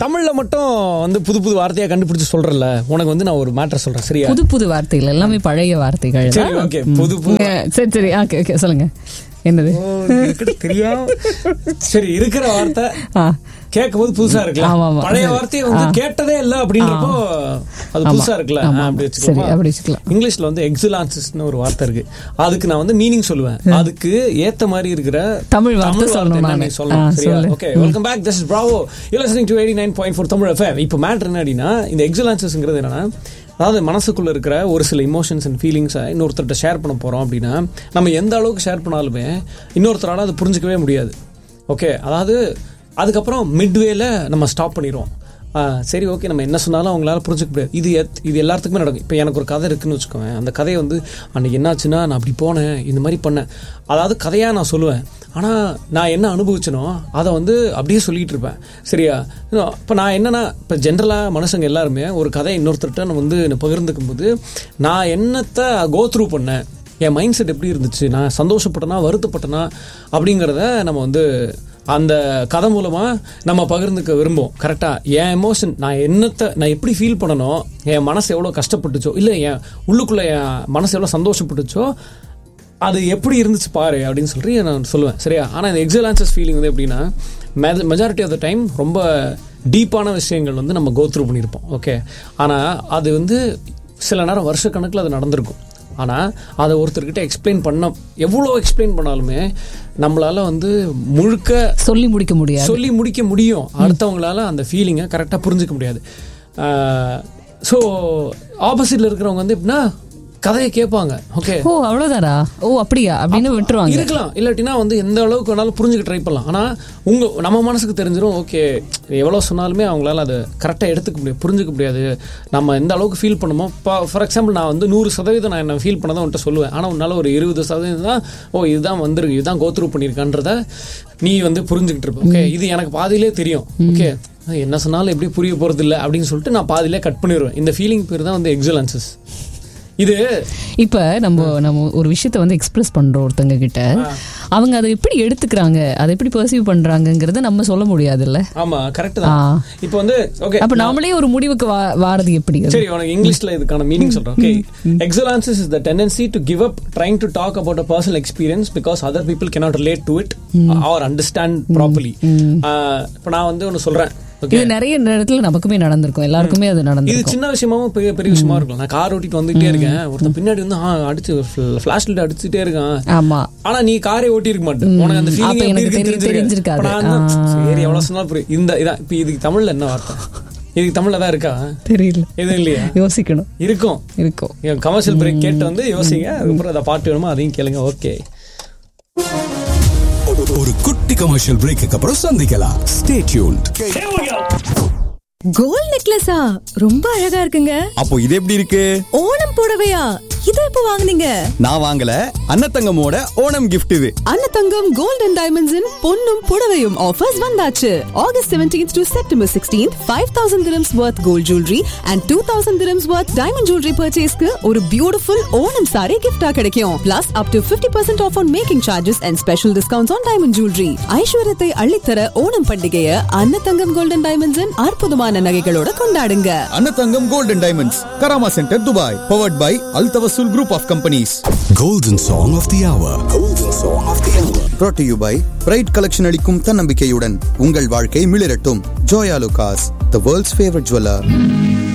தமிழ்ல மட்டும் வந்து புது புது வார்த்தையா கண்டுபிடிச்சு சொல்றல உனக்கு வந்து நான் ஒரு மேட்டர் சொல்றேன் சரியா புது புது வார்த்தைகள் எல்லாமே பழைய வார்த்தைகள் சரி தான். ஓகே புது புது அஹ், சரி சரி ஓகே ஓகே சொல்லுங்க என்னது ஓ, இருக்குன்னு தெரியாம சரி இருக்கிற வார்த்தை ஆ கேட்கும்போது புதுசா ஆமா, இருக்கலாம் ஆமா. பழைய சரி. வார்த்தையை வந்து ஆ. கேட்டதே இல்ல அப்படின்றப்போ அது ஆமா. புதுசா இருக்குல்ல ஆமா, ஆ, அப்படி ஆமா. வச்சுக்கலாமா? சரி, அப்படி வச்சுக்கலாம். இங்கிலீஷ்ல வந்து எக்ஸலான்சிஸ்னு ஒரு வார்த்தை இருக்கு அதுக்கு நான் வந்து மீனிங் சொல்லுவேன் அதுக்கு ஏத்த மாதிரி இருக்கிற தமிழ் வார்த்தை சொல்லணும் என்ன நானு. நீ சொல்லணும் ஆ, சரியா சொல்லு. Okay welcome back this is Bravo you listening to 89.4 Tamil FM இப்போ மேட்டர் என்ன அப்படின்னா இந்த எக்ஸலான்சஸ்ங்கிறது என்னன்னா அதாவது மனசுக்குள்ள இருக்கிற ஒரு சில இமோஷன்ஸ் அண்ட் ஃபீலிங்ஸை இன்னொருத்தர்கிட்ட ஷேர் பண்ண போறோம் அப்படின்னா நம்ம எந்த அளவுக்கு ஷேர் பண்ணாலுமே இன்னொருத்தரால அது புரிஞ்சுக்கவே முடியாது ஓகே அதாவது அதுக்கப்புறம் மிட்வேல நம்ம ஸ்டாப் பண்ணிடுவோம் ஆ, சரி ஓகே நம்ம என்ன சொன்னாலும் அவங்களால புரிஞ்சுக்க முடியாது இது எத்- இது எல்லாத்துக்குமே நடக்கும் இப்போ எனக்கு ஒரு கதை இருக்குன்னு வச்சுக்கோங்க அந்த கதையை வந்து அன்னைக்கு என்னாச்சுன்னா நான் அப்படி போனேன் இந்த மாதிரி பண்ணேன் அதாவது கதையாக நான் சொல்லுவேன் ஆனால் நான் என்ன அனுபவிச்சனோ அதை வந்து அப்படியே சொல்லிட்டு இருப்பேன் சரியா இப்போ நான் என்னன்னா இப்போ ஜென்ரலாக மனுஷங்க எல்லாருமே ஒரு கதையை இன்னொருத்தர்கிட்ட நான் வந்து பகிர்ந்துக்கும் போது நான் என்னத்தை கோ த்ரூ பண்ணேன் என் மைண்ட் செட் எப்படி இருந்துச்சு நான் சந்தோஷப்பட்டனா வருத்தப்பட்டனா அப்படிங்கிறத நம்ம வந்து அந்த கதை மூலமா நம்ம பகிர்ந்துக்க விரும்புவோம் கரெக்டா என் எமோஷன் நான் என்னத்தை நான் எப்படி ஃபீல் பண்ணணும் என் மனசு எவ்வளோ கஷ்டப்பட்டுச்சோ இல்லை என் உள்ளுக்குள்ள என் மனசு எவ்வளோ சந்தோஷப்பட்டுச்சோ அது எப்படி இருந்துச்சு பாரு அப்படின்னு சொல்லி நான் சொல்லுவேன் சரியா ஆனால் இந்த எக்ஸலான்சஸ் ஃபீலிங் வந்து எப்படின்னா மெஜாரிட்டி ஆஃப் த டைம் ரொம்ப டீப்பான விஷயங்கள் வந்து நம்ம கோ த்ரூ பண்ணியிருப்போம் ஓகே ஆனால் அது வந்து சில நேரம் வருஷக்கணக்கில் அது நடந்திருக்கும் ஆனால் அதை ஒருத்தர்கிட்ட எக்ஸ்பிளைன் பண்ண எவ்வளோ எக்ஸ்பிளைன் பண்ணாலுமே நம்மளால வந்து முழுக்க சொல்லி முடிக்க முடியாது சொல்லி முடிக்க முடியும் அடுத்தவங்களால அந்த ஃபீலிங்கை கரெக்டாக புரிஞ்சுக்க முடியாது ஸோ ஆப்போசிட்ல இருக்கிறவங்க வந்து எப்படின்னா கதையை கேட்பாங்க ஓகே ஓ அவ்வளவுதானா ஓ அப்படியா அப்படின்னு விட்டுருவாங்க இருக்கலாம் இல்லாட்டினா வந்து எந்த அளவுக்கு வேணாலும் புரிஞ்சுக்க ட்ரை பண்ணலாம் ஆனா உங்க நம்ம மனசுக்கு தெரிஞ்சிடும் ஓகே எவ்வளவு சொன்னாலுமே அவங்களால அதை கரெக்டா எடுத்துக்க முடியாது புரிஞ்சுக்க முடியாது நம்ம எந்த அளவுக்கு ஃபீல் பண்ணுமோ ஃபார் எக்ஸாம்பிள் நான் வந்து நூறு சதவீதம் நான் என்ன ஃபீல் பண்ணதை உன்ட்ட சொல்லுவேன் ஆனா உன்னால ஒரு இருபது சதவீதம் தான் ஓ இதுதான் வந்திருக்கு இதுதான் கோத்ரூ பண்ணியிருக்கான்றத நீ வந்து புரிஞ்சுக்கிட்டு இருப்ப ஓகே இது எனக்கு பாதியிலே தெரியும் ஓகே என்ன சொன்னாலும் எப்படி புரிய போறது இல்லை அப்படின்னு சொல்லிட்டு நான் பாதியிலே கட் பண்ணிடுவேன் இந்த ஃபீலிங் பேர் தான் வந்து எக்ஸலன்சஸ் இது இப்ப நம்ம நம்ம ஒரு விஷயத்த வந்து எக்ஸ்பிரஸ் பண்றோம் ஒருத்தங்க கிட்ட அவங்க அதை எப்படி எடுத்துக்கிறாங்க அதை எப்படி பர்சீவ் பண்றாங்கங்கறத நம்ம சொல்ல முடியாதுல்ல ஆமா கரெக்ட் தான் ஆ. இப்போ வந்து ஓகே அப்ப நாமளே ஒரு முடிவுக்கு வா- வாரது எப்படி அது? சரி உனக்கு இங்கிலீஷ்ல இதுக்கான மீனிங் சொல்றேன் okay excellences is the tendency to give up trying to talk about a personal experience because other people cannot relate to it or understand properly இப்போ நான் வந்து ஒன்று சொல்றேன் ஓகே இது நிறைய இடத்துல நமக்குமே நடந்திருக்கும் எல்லாருக்குமே அது இது நடந்திருக்கும் சின்ன விஷயமாவும் பெரிய பெரிய விஷயமா இருக்கும் நான் கார் ஓட்டிட்டு வந்துட்டே இருக்கேன் ஒருத்தன் பின்னாடி வந்து ஆ, அடிச்சு ஃபிளாஷ் லைட் அடிச்சுட்டே இருக்கான் ஆமா ஆனா நீ காரே ஓட்டி இருக்க மாட்டேன் உனக்கு அந்த அப்ப ஃபீலிங் எப்படி எனக்கு இருக்கு தெரி- தெரிஞ்சிருக்காது. தெரிஞ்சிருக்காது ஆ. சரி எவ்வளவு சொன்னாலும் புரியும் இந்த இதான் இப்போ இதுக்கு தமிழ்ல என்ன வார்த்தை இதுக்கு தமிழ்ல தான் இருக்கா தெரியல எதுவும் இல்லையா யோசிக்கணும் இருக்கும் இருக்கும் கமர்ஷியல் பிரேக் கேட்டு வந்து யோசிங்க அதுக்கப்புறம் அதை பாட்டு வேணுமா அதையும் கேளுங்க ஓகே ஒரு குட்டி கமர்ஷியல் பிரேக்கு அப்புறம் சந்திக்கலாம் ஸ்டே டியூன்ட் கோல்ட் நெக்லஸா ரொம்ப அழகா இருக்குங்க அப்போ இது எப்படி இருக்கு ஓணம் புடவையா இதை எப்போ வாங்குனீங்க நான் வாங்கல அன்னத்தங்கமோட ஓணம் gift இது அன்னதங்கம் கோல்ட் அண்ட் டைமண்ட்ஸின் பொன்னும் புடவையும் ஆஃபர்ஸ் வந்தாச்சு August 17th to September 16th 5000 dirhams worth gold jewelry and 2000 dirhams worth diamond jewelry purchaseக்கு ஒரு பியூட்டிஃபுல் ஓணம் saree gift-ஆ கிடைக்கும் plus up to 50% off on making charges and special discounts on diamond jewelry ஐஸ்வர்யத்தை அள்ளித்தர ஓணம் பண்டிகையை அன்னதங்கம் gold and டைமண்ட்ஸின் அற்புதமான நகைகளோட கொண்டாடுங்க அன்னத்தங்கம் golden diamonds Karama centre Dubai powered by Al Tawasul group of companies Golden Song of the Hour. Golden Song of the Hour. brought to you by pride collection அளிக்கும் தன்னம்பிக்கையுடன் உங்கள் வாழ்க்கை மிளிரட்டும் Joyalukkas the world's favourite jeweller